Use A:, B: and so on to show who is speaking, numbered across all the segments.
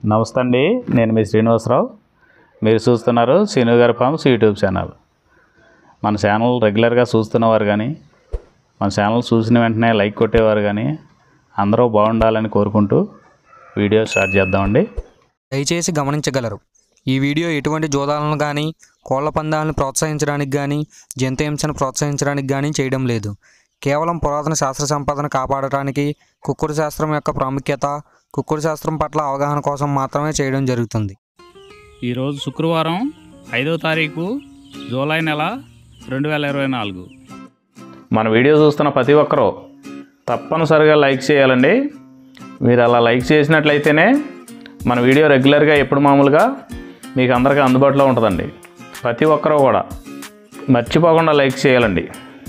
A: నమస్తే అండి నేను మీ శ్రీనివాసరావు మీరు చూస్తున్నారు Srinu garu farms YouTube channel మన ఛానల్ రెగ్యులర్గా చూస్తున్నవారు కానీ మన ఛానల్ చూసిన వెంటనే లైక్ కొట్టేవారు కానీ అందరూ బాగుండాలని కోరుకుంటూ వీడియో స్టార్ట్ చేద్దామండి
B: దయచేసి గమనించగలరు ఈ వీడియో ఎటువంటి జోదాలను కానీ కోళ్ల పందాలను ప్రోత్సహించడానికి కానీ జంతు హింసను ప్రోత్సహించడానికి కానీ చేయడం లేదు కేవలం పురాతన శాస్త్ర సంపదను కాపాడటానికి కుక్కుడు శాస్త్రం యొక్క ప్రాముఖ్యత కుక్కుడు శాస్త్రం పట్ల అవగాహన కోసం మాత్రమే చేయడం జరుగుతుంది
A: ఈరోజు శుక్రవారం ఐదో తారీఖు జూలై నెల రెండు వేల ఇరవై నాలుగు మన వీడియో చూస్తున్న ప్రతి ఒక్కరూ తప్పనిసరిగా లైక్ చేయాలండి మీరు అలా లైక్ చేసినట్లయితేనే మన వీడియో రెగ్యులర్గా ఎప్పుడు మామూలుగా మీకు అందరికీ అందుబాటులో ఉంటుందండి ప్రతి ఒక్కరూ కూడా మర్చిపోకుండా లైక్ చేయాలండి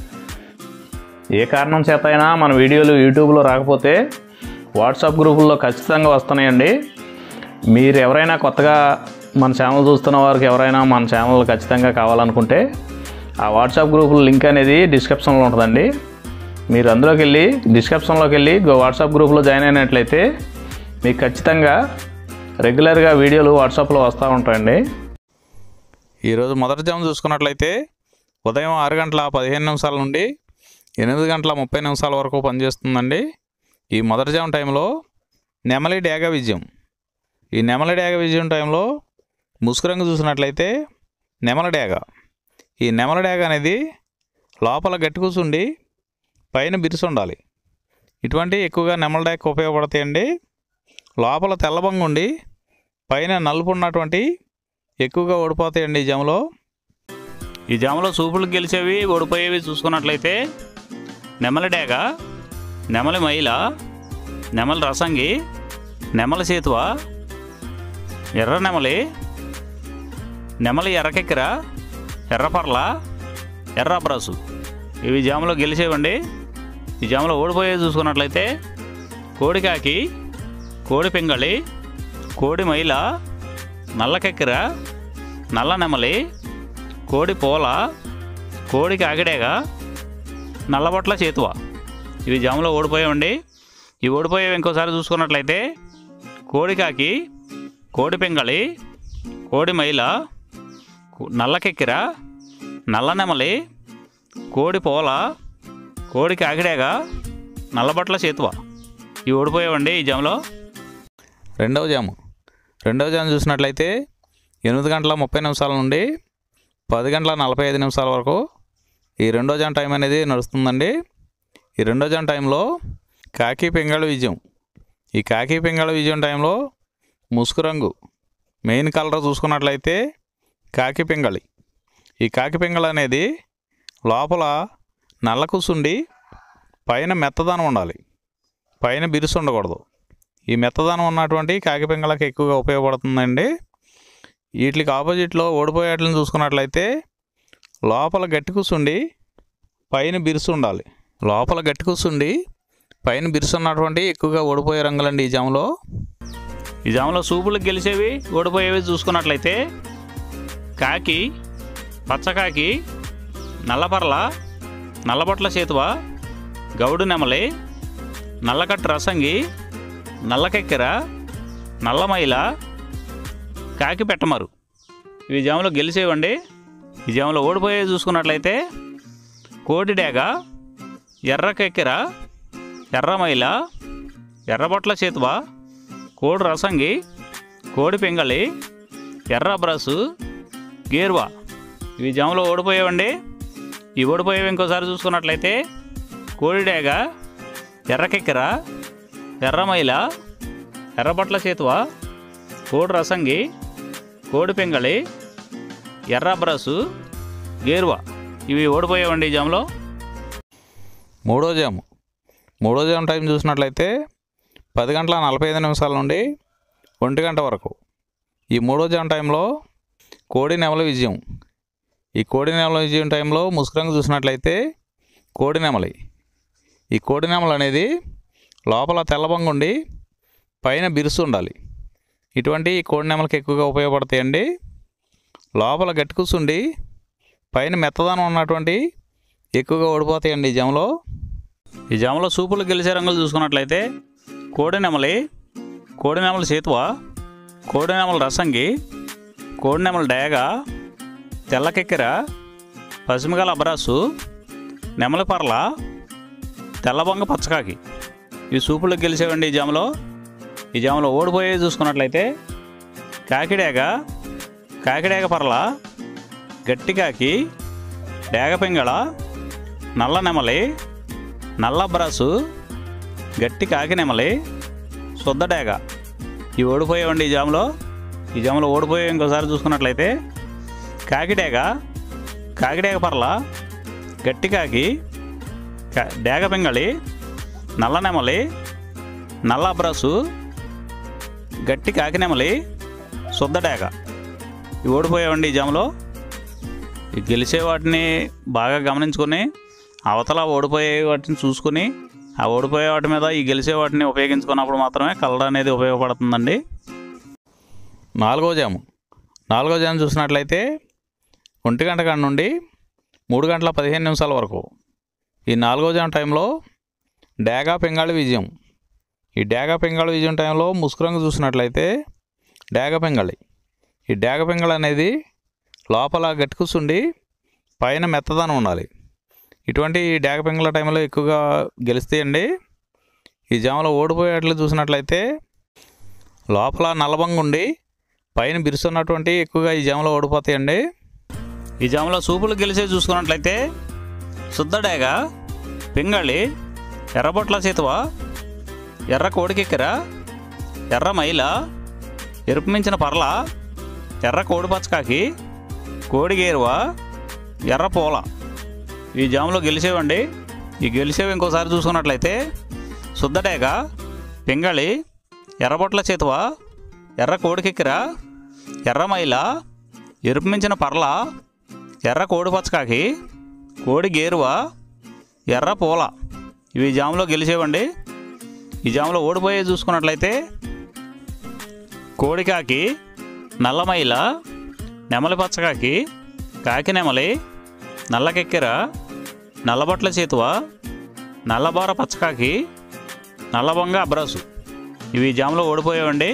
A: ఏ కారణం చేత అయినా మన వీడియోలు యూట్యూబ్లో రాకపోతే వాట్సాప్ గ్రూపుల్లో ఖచ్చితంగా వస్తున్నాయండి మీరు ఎవరైనా కొత్తగా మన ఛానల్ చూస్తున్న వారికి ఎవరైనా మన ఛానల్ ఖచ్చితంగా కావాలనుకుంటే ఆ వాట్సాప్ గ్రూప్ లింక్ అనేది డిస్క్రిప్షన్లో ఉంటుందండి మీరు అందులోకి వెళ్ళి డిస్క్రిప్షన్లోకి వెళ్ళి గో- వాట్సాప్ గ్రూప్లో జాయిన్ అయినట్లయితే మీకు ఖచ్చితంగా రెగ్యులర్గా వీడియోలు వాట్సాప్లో వస్తూ ఉంటాయండి ఈరోజు మొదటి జాము చూసుకున్నట్లయితే ఉదయం ఆరు గంటల పదిహేను నిమిషాల నుండి ఎనిమిది గంటల ముప్పై నిమిషాల వరకు పనిచేస్తుందండి ఈ మొదటి జాము టైంలో నెమలి డేగ విజయం ఈ నెమలి డేగ విజయం టైంలో ముసుగు రంగు చూసినట్లయితే నెమల డేగ ఈ నెమల డేగ అనేది లోపల గట్టి కూర్చుండి పైన బిరుసు ఉండాలి ఇటువంటి ఎక్కువగా నెమల డేగ ఉపయోగపడతాయండి లోపల తెల్లబంగు ఉండి పైన నలుపు ఉన్నటువంటి ఎక్కువగా ఓడిపోతాయండి ఈ జాములో ఈ జాములో సూపులు గెలిచేవి ఓడిపోయేవి చూసుకున్నట్లయితే నెమలి డేగ నెమలి మైల నెమలి రసంగి నెమలి సేతువ ఎర్ర నెమలి నెమలి ఎర్రకెక్కిర ఎర్రపర్ల ఎర్ర బ్రసు ఇవి జాములో గెలిచేవండి ఈ జాములో ఓడిపోయేది చూసుకున్నట్లయితే కోడికాకి కోడి పింగళి కోడి మైల నల్లకెక్కిర నల్ల నెమలి కోడి పోల కోడికి ఆగిడేగా నల్లబొట్ల చేతువ ఇవి జాములో ఓడిపోయామండి ఇవి ఓడిపోయేవి ఇంకోసారి చూసుకున్నట్లయితే కోడికాకి కోడి పింగళి కోడి మైల కు- నల్లకెక్కిర నల్ల నెమలి కోడి పోల కోడికి ఆగిడేగా నల్లబట్ల చేతువ ఇవి ఓడిపోయావండి ఈ జాములో రెండవ జాము రెండవ జాము చూసినట్లయితే ఎనిమిది గంటల ముప్పై నిమిషాల నుండి పది గంటల నలభై ఐదు నిమిషాల వరకు ఈ రెండో జామ్ టైం అనేది నడుస్తుందండి ఈ రెండో జామ్ టైంలో కాకి పింగళ విజయం ఈ కాకి పింగళ విజయం టైంలో ముసుగు రంగు మెయిన్ కలర్ చూసుకున్నట్లయితే కాకి పింగళి ఈ కాకి పింగళ అనేది లోపల నల్ల కూసుండి పైన మెత్తదనం ఉండాలి పైన బిరుసు ఉండకూడదు ఈ మెత్తదనం ఉన్నటువంటి కాకి పింగళకి ఎక్కువగా ఉపయోగపడుతుందండి వీటికి ఆపోజిట్లో ఓడిపోయేట్లను చూసుకున్నట్లయితే లోపల గట్టి కూసుండి పైన బిరుసు ఉండాలి లోపల గట్టి కూసుండి పైన బిరుసు ఉన్నటువంటి ఎక్కువగా ఓడిపోయే రంగులండి ఈ జాములో ఈ జాములో సూపులకు గెలిచేవి ఓడిపోయేవి చూసుకున్నట్లయితే కాకి పచ్చకాకి నల్లపర్ల నల్లబొట్ల చేతువ గౌడు నెమలి నల్లకట్టు రసంగి నల్లకెక్కెర నల్లమైల కాకి పెట్టమరు ఇవి జాములో గెలిచేవండి ఈ జాములో ఓడిపోయే చూసుకున్నట్లయితే కోడి డేగ ఎర్రకెక్కెర ఎర్రమైల ఎర్రబొట్ల చేతువ కోడి రసంగి కోడి పింగళి ఎర్ర బ్రసు గేర్వా ఇవి జాములో ఓడిపోయేవండి ఈ ఓడిపోయేవి ఇంకోసారి చూసుకున్నట్లయితే కోడి డేగ ఎర్రకెక్కెర ఎర్రమైల ఎర్రబొట్ల చేతువ కోడి రసంగి కోడి పింగళి ఎర్ర బ్రసు గేరువా ఇవి ఓడిపోయావండి ఈ జాములో మూడో జాము మూడో జాము టైం చూసినట్లయితే పది గంటల నలభై ఐదు నిమిషాల నుండి ఒంటి గంట వరకు ఈ మూడో జాము టైంలో కోడి నెమల విజయం ఈ కోడి నెమల విజయం టైంలో ముసుగురంగు చూసినట్లయితే కోడి నెమలి ఈ కోడి నెమలి అనేది లోపల తెల్లబంగు ఉండి పైన బిరుసు ఉండాలి ఇటువంటి కోడి నెమలకి ఎక్కువగా ఉపయోగపడతాయండి లోపల గట్టి కూర్చుండి పైన మెత్తదనం ఉన్నటువంటి ఎక్కువగా ఓడిపోతాయండి ఈ జాములో ఈ జాములో సూపులు గెలిచే రంగులు చూసుకున్నట్లయితే కోడి నెమలి కోడి నెమలి చేతువ కోడినెమల రసంగి కోడినెమల డేగ తెల్లకెక్కెర పసిమిగల అబ్రాసు నెమలి పర్ల తెల్లబొంగ పచ్చకాకి ఈ సూపులకు గెలిచేవండి ఈ జామలో ఈ జామలో ఓడిపోయే చూసుకున్నట్లయితే కాకిడేగ కాకిడేగ పర్ల గట్టికాకి డేగ పింగళ నల్ల నెమలి నల్ల బ్రాసు గట్టి కాకి నెమలి శుద్ధ డేగ ఈ ఓడిపోయేవండి ఈ జాములో ఈ జాములో ఓడిపోయే ఇంకోసారి చూసుకున్నట్లయితే కాకిడేగ కాకిడేగ పర్ల గట్టి కాకి కా- డేగ పింగళి నల్ల నెమలి నల్ల అబ్రాసు గట్టి కాకి నెమలి శుద్ధ డేగ ఇవి ఓడిపోయావండి ఈ జాములో ఈ గెలిచే వాటిని బాగా గమనించుకొని అవతల ఓడిపోయే వాటిని చూసుకుని ఆ ఓడిపోయే వాటి మీద ఈ గెలిచే వాటిని ఉపయోగించుకున్నప్పుడు మాత్రమే కలర్ అనేది ఉపయోగపడుతుందండి నాలుగో జాము నాలుగో జాము చూసినట్లయితే ఒంటి గంట కాడ నుండి మూడు గంటల పదిహేను నిమిషాల వరకు ఈ నాలుగో జాము టైంలో డేగా పింగాళి విజయం ఈ డేగా పింగాళి విజయం టైంలో ముసుకురంగు చూసినట్లయితే డేగ పింగళి ఈ డేగ పింగళి అనేది లోపల గట్టికూసుండి పైన మెత్తదనం ఉండాలి ఇటువంటి డేగ పింగళ టైంలో ఎక్కువగా గెలుస్తాయండి ఈ జామలో ఓడిపోయేట్లు చూసినట్లయితే లోపల నల్లబంగా ఉండి పైన బిరుస్తున్నటువంటి ఎక్కువగా ఈ జామలో ఓడిపోతాయండి ఈ జామలో సూపులు గెలిచే చూసుకున్నట్లయితే శుద్ధడేగ పింగళి ఎర్రబొట్ల చేతువ ఎర్ర కోడికెక్కెర ఎర్ర మైల ఎరుపు మించిన పర్ల ఎర్ర కోడి పచ్చకాకి కోడి గేరువ ఎర్ర పూల ఈ జాములో గెలిచేవండి ఈ గెలిచేవి ఇంకోసారి చూసుకున్నట్లయితే శుద్ధడేగ పింగళి ఎర్రబొట్ల చేతువ ఎర్ర కోడికెక్కిర ఎర్ర మైల ఎరుపు మించిన పర్ల ఎర్ర కోడి పచ్చకాకి కోడి గేరువ ఎర్ర పూల ఇవి జాములో గెలిచేవండి ఈ జాములో ఓడిపోయే చూసుకున్నట్లయితే కోడికాకి నల్లమైల నెమలి పచ్చకాకి కాకి నెమలి నల్లకెక్కెర నల్లబొట్ల చేతువ నల్లబోర పచ్చకాకి నల్లబొంగ అబ్రాసు ఇవి జాములో ఓడిపోయావండి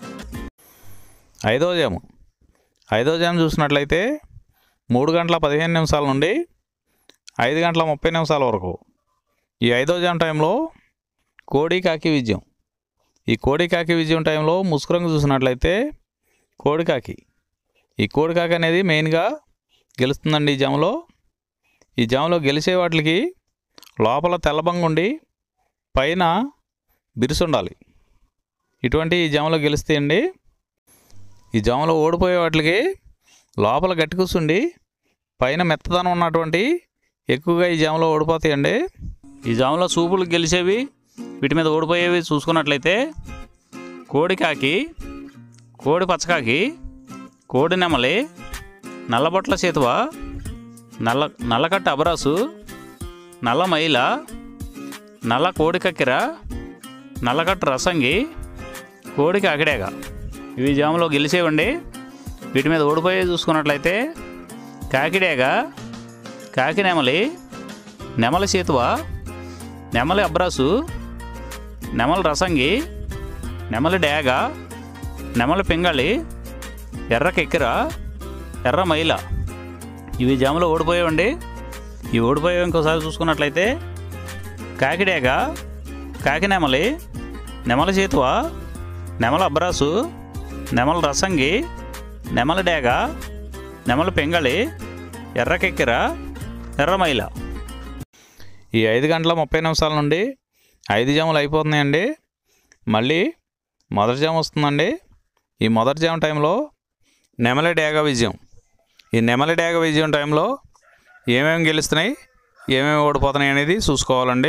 A: ఐదో జాము ఐదో జాము చూసినట్లయితే మూడు గంటల పదిహేను నిమిషాల నుండి ఐదు గంటల ముప్పై నిమిషాల వరకు ఈ ఐదో జాము టైంలో కోడి కాకి విజయం ఈ కోడి కాకి విజయం టైంలో ముసుకురంగు చూసినట్లయితే కోడికాకి ఈ కోడికాకి అనేది మెయిన్గా గెలుస్తుందండి ఈ జాములో ఈ జాములో గెలిచే వాటికి లోపల తెల్లబంగా ఉండి పైన బిరుసు ఉండాలి ఇటువంటి ఈ జాములో గెలుస్తాయండి ఈ జాములో ఓడిపోయే వాటికి లోపల గట్టి కూర్చుండి పైన మెత్తదనం ఉన్నటువంటి ఎక్కువగా ఈ జాములో ఓడిపోతాయండి ఈ జాములో సూపులు గెలిచేవి వీటి మీద ఓడిపోయేవి చూసుకున్నట్లయితే కోడికాకి కోడి పచ్చకాకి కోడి నెమలి నల్లబొట్ల చేతువ నల్ల నల్లకట్ట అబరాసు నల్ల మైల నల్ల కోడి కక్కెర నల్లకట్ట రసంగి కోడికి అకిడేగ ఇవి జాములో గెలిచేవండి వీటి మీద ఓడిపోయే చూసుకున్నట్లయితే కాకిడేగ కాకి నెమలి నెమలి చేతువ నెమలి అబ్రాసు నెమలి రసంగి నెమలి డేగ నెమలి పింగళి ఎర్ర కెక్కిర ఎర్ర మైల ఇవి జాములో ఓడిపోయావండి ఇవి ఓడిపోయావు ఇంకోసారి చూసుకున్నట్లయితే కాకిడేగ కాకి నెమలి నెమలి చేతువ నెమల అబ్రాసు నెమల రసంగి నెమలి డేగ నెమలి పెంగళి ఎర్ర కెక్కిర ఎర్ర మైల ఈ ఐదు గంటల ముప్పై నిమిషాల నుండి ఐదు జాములు అయిపోతున్నాయండి మళ్ళీ మొదటి జాము వస్తుందండి ఈ మొదటి జాము టైంలో నెమలి డేగ విజయం ఈ నెమలి డేగ విజయం టైంలో ఏమేమి గెలుస్తున్నాయి ఏమేమి ఓడిపోతున్నాయి అనేది చూసుకోవాలండి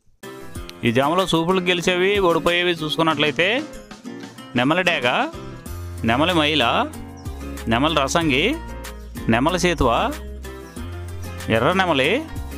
A: ఈ జాములో సూపులు గెలిచేవి ఓడిపోయేవి చూసుకున్నట్లయితే నెమలి డేగ నెమలి మైల నెమలి రసంగి నెమలి సేతువ ఎర్ర నెమలి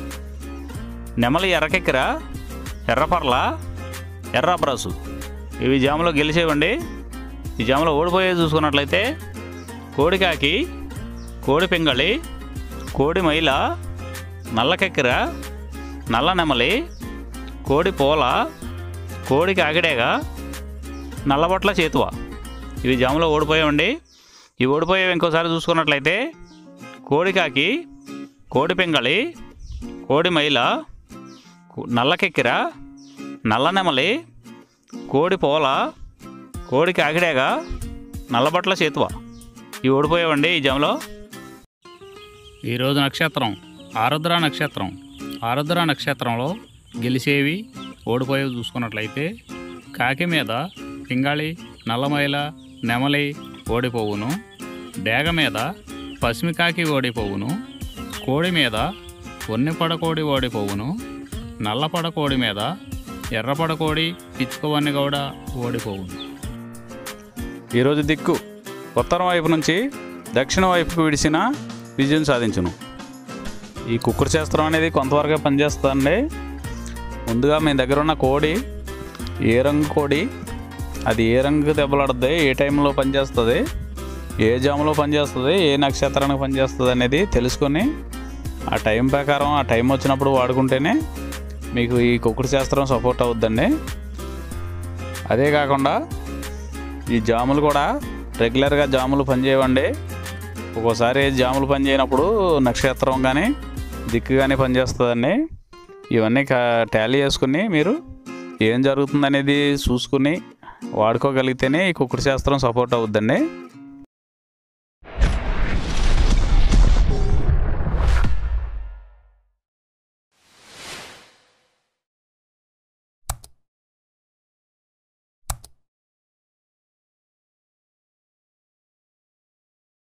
A: నెమలి ఎర్రకెక్కిర ఎర్రపర్ల ఎర్ర అబ్రాసు ఇవి జాములో గెలిచేవండి ఈ జాములో ఓడిపోయేవి చూసుకున్నట్లయితే కోడికాకి కోడి పింగళి కోడి మైల నల్లకెక్కిర నల్ల నెమలి కోడి పూల కోడికి ఆగిడేగా నల్లబొట్ల చేతువ ఇవి జాములో ఓడిపోయామండి ఈ ఓడిపోయేవి ఇంకోసారి చూసుకున్నట్లయితే కోడికాకి కోడి పింగళి కోడి మైల కు- నల్లకెక్కిర నల్ల నెమలి కోడి పోల కోడి కాకిడేగ నల్లబట్ల చేతువ ఇవి ఓడిపోయావండి ఈ జంలో ఈరోజు నక్షత్రం ఆరుద్ర నక్షత్రం ఆరుద్ర నక్షత్రంలో గెలిచేవి ఓడిపోయేవి చూసుకున్నట్లయితే కాకి మీద పింగాళి నల్లమైల నెమలి ఓడిపోవును డేగ మీద పసిమి కాకి ఓడిపోవును కోడి మీద ఒన్నిపడకోడి ఓడిపోవును నల్లపడకోడి మీద ఎర్రపడకోడి పిచ్చుకోవన్ని కూడా ఓడిపోవును ఈరోజు దిక్కు ఉత్తరం వైపు నుంచి దక్షిణ వైపుకు విడిచిన విజయం సాధించును ఈ కుక్కుడు శాస్త్రం అనేది కొంతవరకే పనిచేస్తుందండి ముందుగా మీ దగ్గర ఉన్న కోడి ఏ రంగు కోడి అది ఏ రంగు దెబ్బలాడుతుంది ఏ టైంలో పనిచేస్తుంది ఏ జాములో పనిచేస్తుంది ఏ నక్షత్రానికి పనిచేస్తుంది అనేది తెలుసుకొని ఆ టైం ప్రకారం ఆ టైం వచ్చినప్పుడు వాడుకుంటేనే మీకు ఈ కుక్కుడు శాస్త్రం సపోర్ట్ అవుద్దండి అదే కాకుండా ఈ జాములు కూడా రెగ్యులర్గా జాములు పనిచేయవండి ఒక్కోసారి జాములు పనిచేయనప్పుడు నక్షత్రం కానీ దిక్కు కానీ పనిచేస్తుందండి ఇవన్నీ టాలీ చేసుకుని మీరు ఏం జరుగుతుందనేది చూసుకుని వాడుకోగలిగితేనే ఈ కుక్కుడు శాస్త్రం సపోర్ట్ అవుద్దండి